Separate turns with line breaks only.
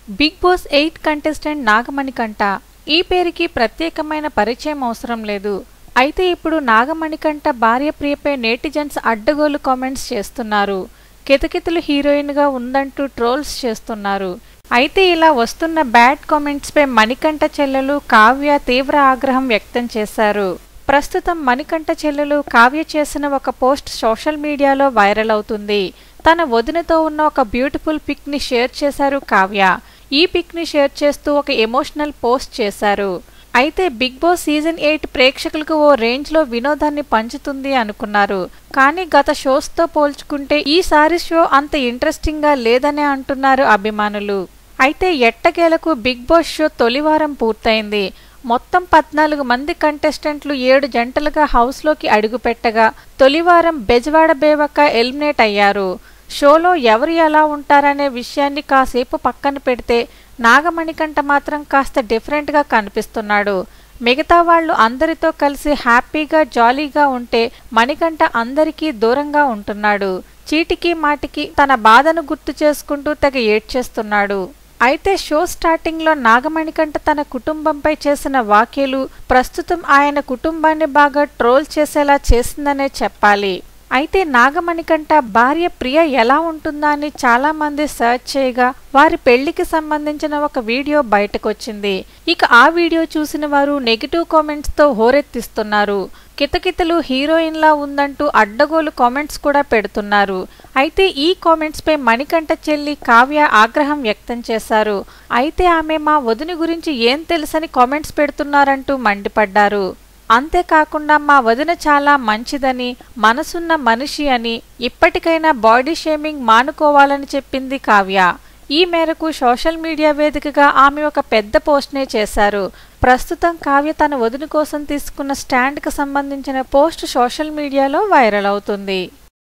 big Boss eight contestant Nagamanikanta ఈ పేరుకి ప్రత్యేకమైన పరిచయం అవసరం లేదు అయితే ఇప్పుడు నాగమణికంట భార్య ప్రియపై నేటిజన్స్ అడ్డగోలు కామెంట్స్ చేస్తున్నారు కితకితలు హీరోయిన్గా ఉందంటూ ట్రోల్స్ చేస్తున్నారు అయితే ఇలా వస్తున్న బ్యాడ్ కామెంట్స్ పై మణికంఠ చెల్లెలు కావ్య తీవ్ర ఆగ్రహం వ్యక్తం చేశారు ప్రస్తుతం మణికంఠ చెల్లెలు కావ్య చేసిన ఒక పోస్ట్ సోషల్ మీడియాలో వైరల్ అవుతుంది తన వదినతో ఉన్న ఒక బ్యూటిఫుల్ పిక్ ని షేర్ చేశారు కావ్య ఈ పిక్ ని షేర్ చేస్తూ ఒక ఎమోషనల్ పోస్ట్ చేశారు అయితే బిగ్ బాస్ సీజన్ ఎయిట్ ప్రేక్షకులకు ఓ రేంజ్ లో వినోదాన్ని పంచుతుంది అనుకున్నారు కానీ గత షోస్ తో పోల్చుకుంటే ఈసారి షో అంత ఇంట్రెస్టింగ్ గా లేదనే అంటున్నారు అభిమానులు అయితే ఎట్టకేలకు బిగ్ బాస్ షో తొలివారం పూర్తయింది మొత్తం పద్నాలుగు మంది కంటెస్టెంట్లు ఏడు జంటలుగా హౌస్లోకి అడుగుపెట్టగా తొలివారం బెజవాడ బేవక్క ఎలిమినేట్ అయ్యారు షోలో ఎవరు ఎలా ఉంటారనే విషయాన్ని కాసేపు పక్కన పెడితే నాగమణికంట మాత్రం కాస్త డిఫరెంట్గా కనిపిస్తున్నాడు మిగతా వాళ్ళు అందరితో కలిసి హ్యాపీగా జాలీగా ఉంటే మణికంఠ అందరికీ దూరంగా ఉంటున్నాడు చీటికి మాటికి తన బాధను గుర్తు చేసుకుంటూ తెగ ఏడ్చేస్తున్నాడు అయితే షో స్టార్టింగ్లో నాగమణికంట తన కుటుంబంపై చేసిన వ్యాఖ్యలు ప్రస్తుతం ఆయన కుటుంబాన్ని బాగా ట్రోల్ చేసేలా చేసిందనే చెప్పాలి అయితే నాగమణికంట భార్య ప్రియ ఎలా ఉంటుందా అని చాలా మంది సర్చ్ చేయగా వారి పెళ్లికి సంబంధించిన ఒక వీడియో బయటకొచ్చింది ఇక ఆ వీడియో చూసిన వారు నెగిటివ్ కామెంట్స్ తో హోరెత్తిస్తున్నారు కితకితలు హీరోయిన్లా ఉందంటూ అడ్డగోలు కామెంట్స్ కూడా పెడుతున్నారు అయితే ఈ కామెంట్స్ పై మణికంఠ చెల్లి కావ్య ఆగ్రహం వ్యక్తం చేశారు అయితే ఆమె మా వదిని గురించి ఏం తెలుసని కామెంట్స్ పెడుతున్నారంటూ మండిపడ్డారు అంతేకాకుండా మా వదిన చాలా మంచిదని మనసున్న మనిషి అని ఇప్పటికైనా బాడీ షేమింగ్ మానుకోవాలని చెప్పింది కావ్య ఈ మేరకు సోషల్ మీడియా వేదికగా ఆమె ఒక పెద్ద పోస్ట్నే చేశారు ప్రస్తుతం కావ్య తన వదిన కోసం తీసుకున్న స్టాండ్కి సంబంధించిన పోస్ట్ సోషల్ మీడియాలో వైరల్ అవుతుంది